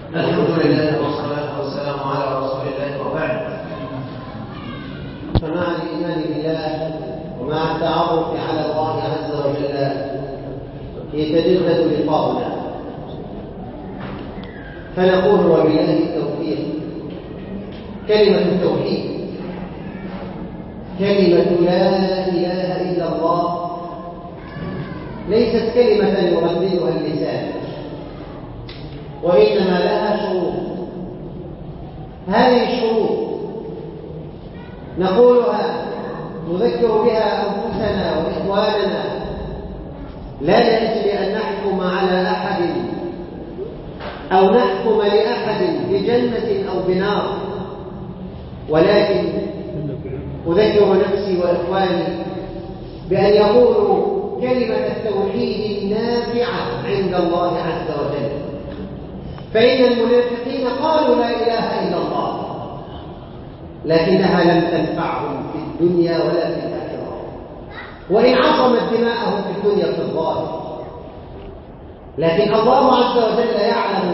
الحمد لله والصلاة والسلام على رسول الله وبعد فمع الإيمان بالله ومع التعرف على الله عز وجل يتجدد لقاؤنا فنقول وبالله التوفيق كلمة التوحيد كلمة لا إله إلا الله ليست كلمة يرددها اللسان وإنما لها شروط هذه الشروط نقولها نذكر بها أنفسنا وإخواننا لا لأجل أن نحكم على أحد أو نحكم لأحد بجنة أو بنار ولكن أذكر نفسي وإخواني بأن يقولوا كلمة التوحيد النافعة عند الله عز وجل فإن المنافقين قالوا لا إله إلا الله لكنها لم تنفعهم في الدنيا ولا في الآخرة وإن عصمت دماءهم في الدنيا في الظاهر لكن الله عز وجل يعلم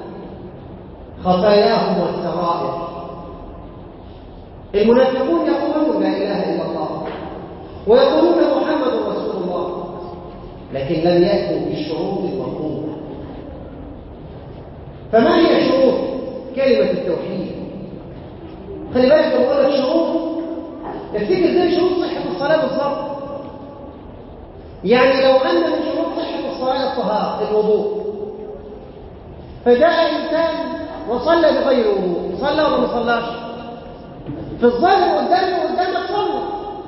خفاياهم والسرائر المنافقون يقولون لا إله إلا الله ويقولون محمد رسول الله لكن لم يأتوا بالشروط المطلوبة فما هي شروط كلمة التوحيد خلي بالك لما اقول لك شروط افتكر زي شروط صحة الصلاة بالظبط يعني لو أن من شروط صحة الصلاة الطهارة الوضوء فجاء إنسان وصلى بغير وضوء صلى ولا ما صلاش في الظاهر قدامه قدامك صلى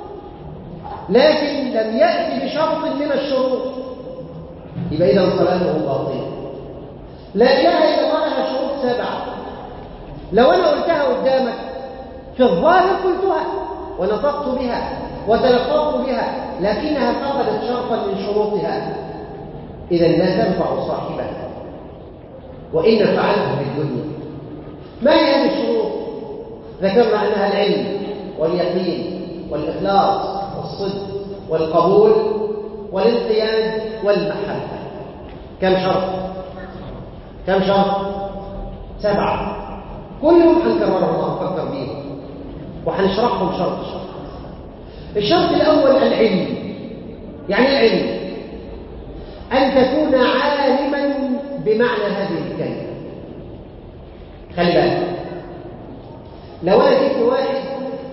لكن لم يأتي بشرط من الشروط يبقى إذا صلاته باطلة لا إله إلا الله لها شروط سبعة لو أنا قلتها قدامك في الظاهر قلتها ونطقت بها وتلفظت بها لكنها فقدت شرطا من شروطها إذا لا تنفع صاحبها وإن فعلته في الدنيا ما هي هذه الشروط ذكرنا أنها العلم واليقين والإخلاص والصدق والقبول والانقياد والمحبة كم شرط كم شرط سبعة كلهم حنكررهم وهنفكر بيهم وحنشرحهم شرط شرط الشرط الأول العلم يعني العلم أن تكون عالما بمعنى هذه الكلمة خلي بالك لو أنا جبت واحد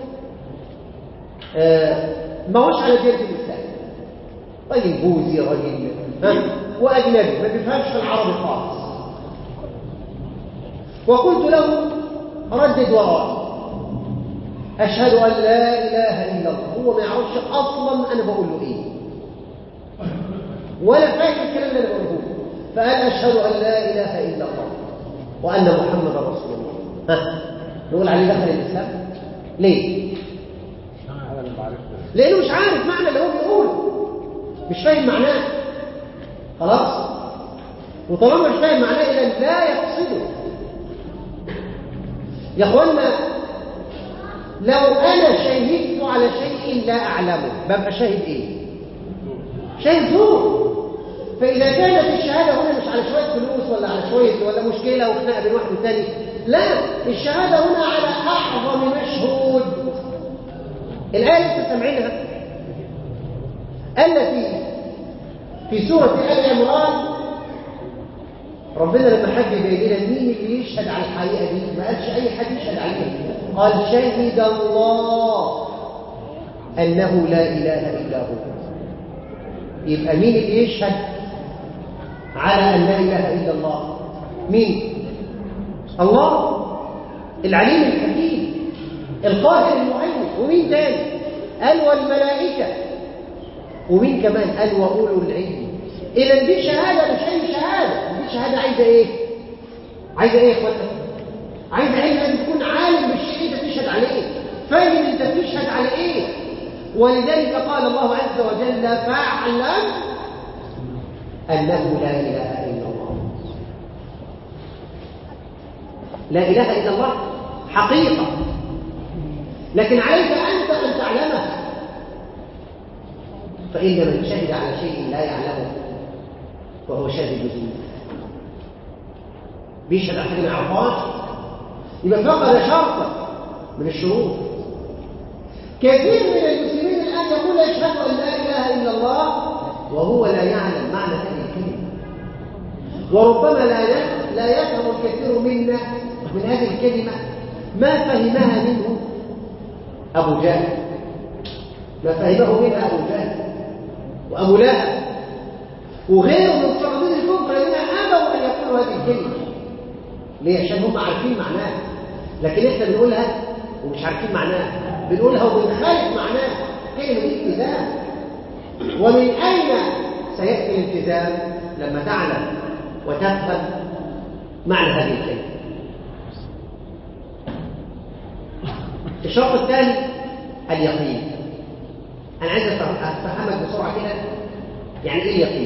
آه ما هوش على ديانة الإسلام راجل بوذي راجل وأجنبي ما بيفهمش في العربي خالص وقلت له ردد وراء أشهد أن لا إله إلا الله هو ما يعرفش أصلا أنا بقول له إيه ولا فاهم الكلام اللي أنا بقوله فقال أشهد أن لا إله إلا الله وأن محمد رسول الله ها نقول عليه دخل الإسلام ليه؟ لأنه مش عارف معنى اللي هو بيقوله مش فاهم معناه خلاص وطالما مش فاهم معناه إذا لا يقصده يا اخوانا لو انا شهدت على شيء لا اعلمه ببقى شاهد ايه شاهد زور فاذا كانت الشهاده هنا مش على شويه فلوس ولا على شويه ولا مشكله وخناقه بين واحد والتاني لا الشهاده هنا على اعظم مشهود الايه اللي انتم سامعينها التي في سوره ال عمران ربنا لما حد يبين لنا مين اللي يشهد على الحقيقه دي ما قالش اي حد يشهد عليها قال شهد الله انه لا اله الا هو يبقى مين اللي يشهد على ان لا اله الا الله مين الله العليم الحكيم القاهر المهيمن ومين تاني قال والملائكه ومين كمان قال واولو العلم اذا دي شهاده مش اي شهاده دي شهاده عايزه ايه عايزه ايه يا اخوانا عايزه علم ان تكون عالم بالشيء انت تشهد عليه فاهم انت بتشهد على ايه ولذلك قال الله عز وجل فاعلم انه لا اله الا الله لا اله الا الله حقيقه لكن عليك انت ان تعلمها فان من شهد على شيء لا يعلمه وهو شاهد زور بيشهد على حاجه ما يعرفهاش يبقى فقد شرطا من الشروط كثير من المسلمين الان يقول يشهد ان لا اله الا الله وهو لا يعلم معنى هذه الكلمه وربما لا لا يفهم الكثير منا من هذه الكلمه ما فهمها منه ابو جهل ما فهمه منها ابو جهل وابو لهب وغيره من الصحابين الكفر الذين ابوا ان يقولوا هذه الكلمه ليه عشان هم عارفين معناها لكن احنا بنقولها ومش عارفين معناها بنقولها وبنخالف معناها كلمه الالتزام ومن اين سياتي الالتزام لما تعلم وتفهم معنى هذه الكلمه الشرط الثاني اليقين انا عايز افهمك بسرعه كده يعني ايه اليقين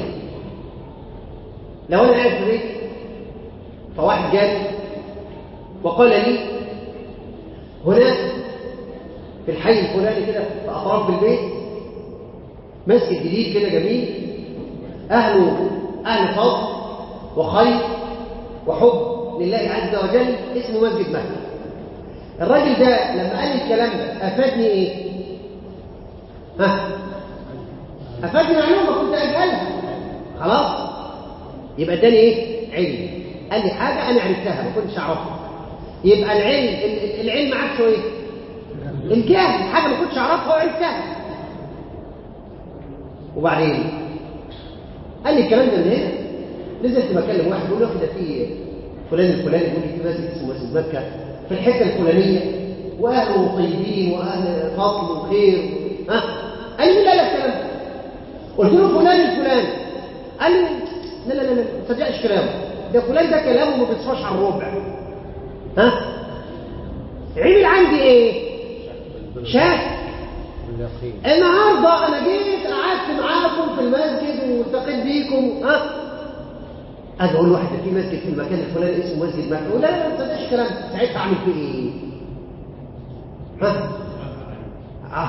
لو انا قاعد في بيتي فواحد جالي وقال لي هناك في الحي الفلاني كده في اطراف البيت مسجد جديد كده جميل اهله اهل فضل وخير وحب لله عز وجل اسمه مسجد مكه الراجل ده لما قال لي الكلام ده افادني ايه ها افادني معلومه كنت اجهلها خلاص يبقى اداني ايه علم قال لي حاجه انا عرفتها ما كنتش اعرفها يبقى العلم العلم عكسه ايه الجهل حاجه ما كنتش اعرفها وعرفتها وبعدين قال لي الكلام ده من هنا نزلت بكلم واحد بيقول له ده في فلان الفلاني بيقول لي في مسجد اسمه مسجد مكه في الحته الفلانيه واهله طيبين واهل فضل وخير ها قال لي لا لا الكلام ده قلت له فلان الفلاني قال لي لا لا لا لا ما تصدقش كلامه ده فلان ده كلامه ما بيصفاش على الربع ها عمل عندي ايه شاك النهارده انا جيت قعدت معاكم في المسجد والتقيت بيكم ها اجي اقول واحد في مسجد في المكان الفلاني اسمه مسجد مكه يقول لا لا ما تصدقش كلام ساعتها اعمل فيه ايه ها اه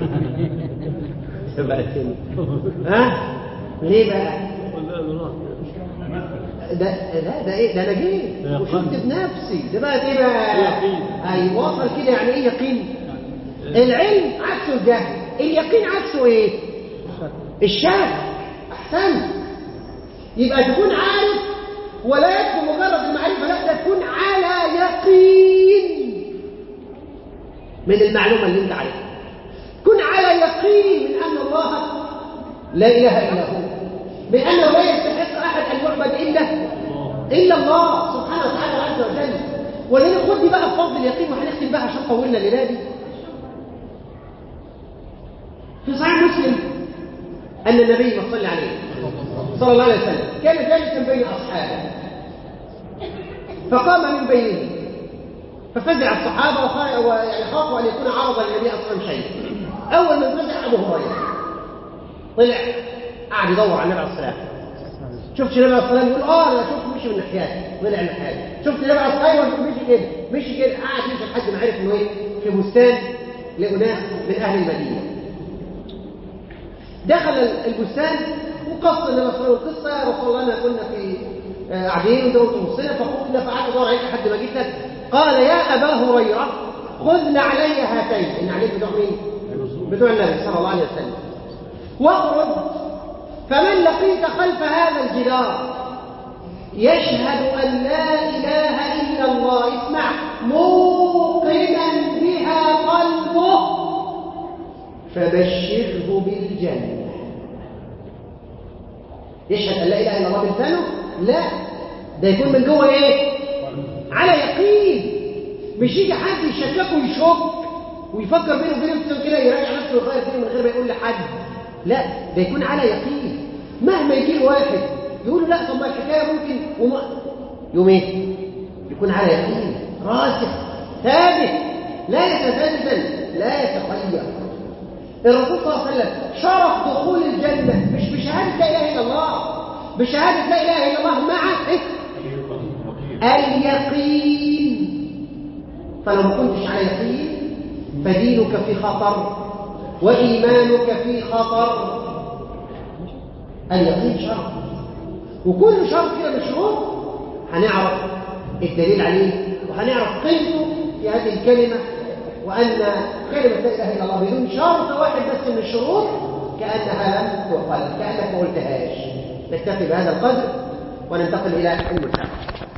ها ليه بقى ده لا ده ايه ده انا جيت وشفت بنفسي ده بقى ايه بقى اي وصل كده يعني ايه يقين العلم عكسه الجهل اليقين عكسه ايه الشك احسنت يبقى تكون عارف ولا يكفي مجرد المعرفه لا ده تكون على يقين من المعلومه اللي انت عارفها كن على يقين من ان الله لا اله الا هو من انه لا يستحق احد ان يعبد الا الا الله سبحانه وتعالى عز وجل ولذلك خد دي بقى بفضل اليقين وهنختم بقى عشان طولنا الليله دي في صحيح مسلم ان النبي صلى عليه صلى الله عليه وسلم كان جالسا بين اصحابه فقام من بينهم ففزع الصحابه ويعني خافوا ان يكون عرضا للنبي اصلا شيء اول من فزع ابو هريره طلع قعد يدور على النبي عليه الصلاه والسلام شفت النبي عليه الصلاه والسلام يقول اه انا شفت مشي من ناحيتي طلع من ناحيتي شفت النبي عليه الصلاه والسلام مشي كده مشي كده قعد يمشي لحد ما عرف انه ايه في بستان لاناس من اهل المدينه دخل البستان وقص النبي صلى الله عليه وسلم القصه يا رسول الله انا كنا في قاعدين وانت كنت مصينا فقلنا فقعدت ادور عليك لحد ما جيت لك قال يا ابا هريره خذ علي هاتين ان عليك بتوع مين؟ بتوع النبي صلى الله عليه وسلم واخرج فمن لقيت خلف هذا الجدار يشهد ان لا اله الا الله اسمع موقنا بها قلبه فبشره بالجنه يشهد ان لا اله الا الله بلسانه لا ده يكون من جوه ايه على يقين مش يجي حد يشككه ويشك ويفكر بينه وبين نفسه كده يراجع نفسه ويغير فيه من غير ما يقول لحد لا ده يكون على يقين مهما يجي له واحد يقول له لا طب ما الحكايه ممكن وما يوم ايه يكون على يقين راسخ ثابت لا يتزلزل لا يتغير الرسول صلى الله عليه وسلم شرف دخول الجنه مش بشهاده لا اله الا الله بشهاده لا اله الا الله مع إيه؟ اليقين فلو ما كنتش على يقين فدينك في خطر وإيمانك في خطر اليقين شرط وكل شرط كده من الشروط هنعرف الدليل عليه وهنعرف قيمته في هذه الكلمة وأن كلمة لا إله إلا الله بدون شرط واحد بس من الشروط كأنها لم تقل كأنك ما قلتهاش نكتفي بهذا القدر وننتقل إلى المساعدة